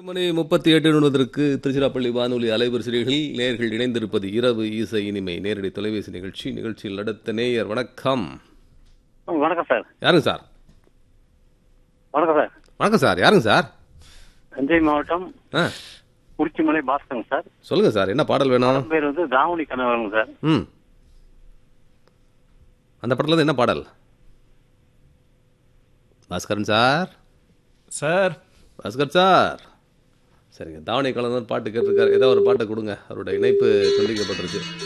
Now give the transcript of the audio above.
மணி முப்பத்தி எட்டு நிமிடத்திற்கு திருச்சிராப்பள்ளி வானொலி அலைவரிசைகளில் நேர்கள் இணைந்திருப்பது இரவு இசை இனிமை நேரடி தொலைபேசி நிகழ்ச்சி நிகழ்ச்சியில் அடுத்த நேயர் வணக்கம் வணக்கம் சார் யாருங்க சார் வணக்கம் சார் வணக்கம் சார் யாருங்க சார் தஞ்சை மாவட்டம் ஆ குறிச்சிமலை பாஸ்கருங்க சார் சொல்லுங்க சார் என்ன பாடல் வேணும் என் பேர் வந்து தாவணி கனவரங்க சார் ம் அந்த படத்துல இருந்து என்ன பாடல் Baskaran sir sir Baskar sir சரிங்க தாவணி கலந்தர் பாட்டு கேட்டிருக்காரு ஏதோ ஒரு பாட்டை கொடுங்க அவரோட இணைப்பு துண்டிக்கப்பட்டிருக்கு